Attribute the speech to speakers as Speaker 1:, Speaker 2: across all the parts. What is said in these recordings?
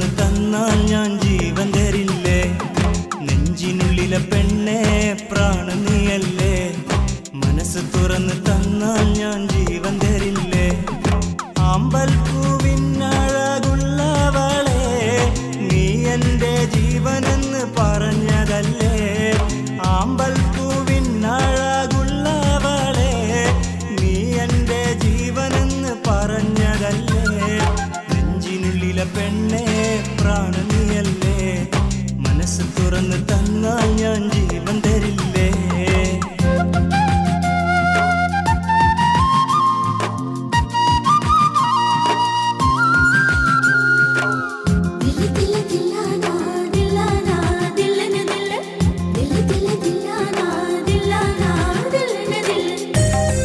Speaker 1: തുറന്ന് തന്നാൽ ഞാൻ ജീവൻ തരില്ലേ നെഞ്ചിനുള്ളിലെ പെണ്ണെ പ്രാണ നീയല്ലേ മനസ്സ് തുറന്ന് തന്നാൽ ഞാൻ ജീവൻ തരില്ലേ ആമ്പൽ പൂവിനഴകുള്ളവളെ നീ എൻ്റെ ജീവനെന്ന് പറഞ്ഞതല്ലേ ആമ്പൽ പൂവിനഴകുള്ളവളെ നീ എൻ്റെ ജീവനെന്ന് പറഞ്ഞതല്ലേ നെഞ്ചിനുള്ളിലെ പെണ്ണെ പ്രാണനിയല്ലേ മനസ്സ് തുറന്ന് തന്നാൽ ഞാൻ ജീവൻ തരില്ലേ
Speaker 2: ദില്ല ദില്ല ദില്ലാനാ ദില്ലാനാ ദില്ലന ദില്ല ദില്ല ദില്ല ദില്ലാനാ ദില്ലാനാ ദില്ലന ദില്ല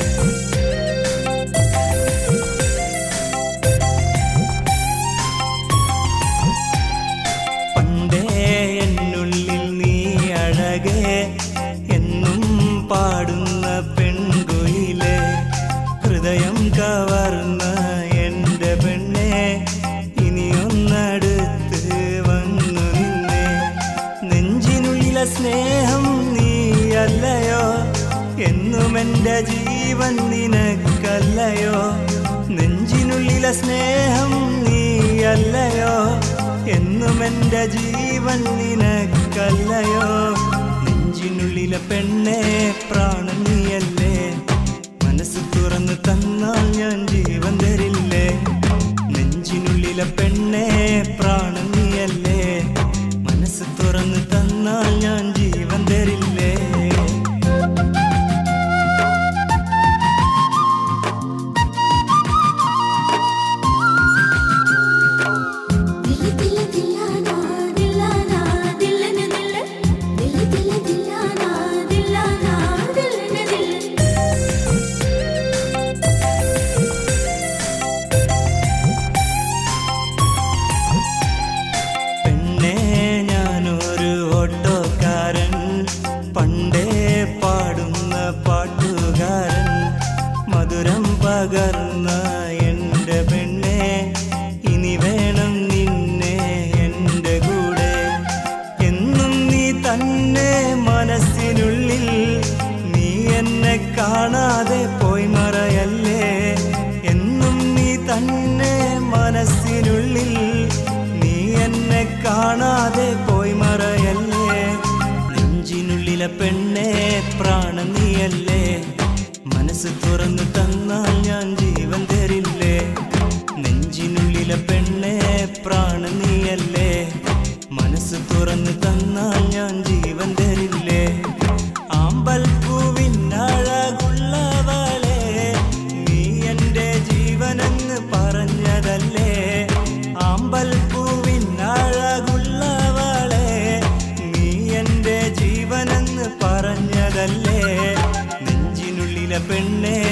Speaker 1: പണ്ടേ എന്നുള്ളിൽ നീ അഴകേ എന്നും പാടുന്ന പെൺകുയിലെ ഹൃദയം കവർന്ന എൻ്റെ പെണ്ണെ ഇനിയൊന്നടുത്ത് വന്നു നിന്നെ നെഞ്ചിനുള്ളിലെ സ്നേഹം നീയല്ലയോ എന്നും എൻ്റെ ജീവൻ നിനക്കല്ലയോ നെഞ്ചിനുള്ളിലെ സ്നേഹം നീയല്ലയോ എന്നും എൻ്റെ ജീവൻ നിനക്കല്ലയോ നെഞ്ചിനുള്ളിലെ പെണ്ണെ പ്രാണൻ നീയല്ലേ മനസ്സ് തുറന്ന് തന്നാൽ ഞാൻ ജീവൻ തരില്ലേ നെഞ്ചിനുള്ളിലെ പെണ്ണെ പ്രാണൻ നീയല്ലേ മനസ്സ് തുറന്ന് തന്നാൽ ഞാൻ ജീവൻ തരില്ലേ
Speaker 2: ദില്ല ദില്ല ദില്ലാനാ ദില്ലാനാ ദില്ലന ദില്ല ദില്ല ദില്ല ദില്ലാനാ ദില്ലാനാ ദില്ലന ദില്ല
Speaker 1: പെണ്ണെ ഞാനൊരു ഓട്ടോക്കാരൻ പണ്ടേ പാടുന്ന പാട്ടുകാരൻ മധുരം പകർന്ന എൻ്റെ പെണ്ണെ ഇനി വേണം നിന്നെ എൻ്റെ കൂടെ എന്നും നീ തന്നെ മനസ്സിനുള്ളിൽ നീ എന്നെ കാണാതെ പോയി മറയല്ലേ എന്നും നീ തന്നെ മനസ്സിനുള്ളിൽ നീ എന്നെ കാണാതെ പോയി മറയല്ലേ നെഞ്ചിനുള്ളിലെ പെണ്ണെ പ്രാണ നീയല്ലേ മനസ്സ് തുറന്ന് തന്നാൽ ഞാൻ ജീവൻ തരില്ലേ നെഞ്ചിനുള്ളിലെ പെണ്ണെ പ്രാണ നീയല്ലേ മനസ്സ് തുറന്ന് തന്നാൽ ഞാൻ ജീവൻ തരില്ലേ ആമ്പൽ പൂവിനഴകുള്ളവളെ നീ എൻ്റെ ജീവനെന്ന് പറഞ്ഞതല്ലേ ആമ്പൽ പൂവിനഴകുള്ളവളെ നീ എൻ്റെ ജീവനെന്ന് പറഞ്ഞതല്ലേ നെഞ്ചിനുള്ളിലെ പെണ്ണെ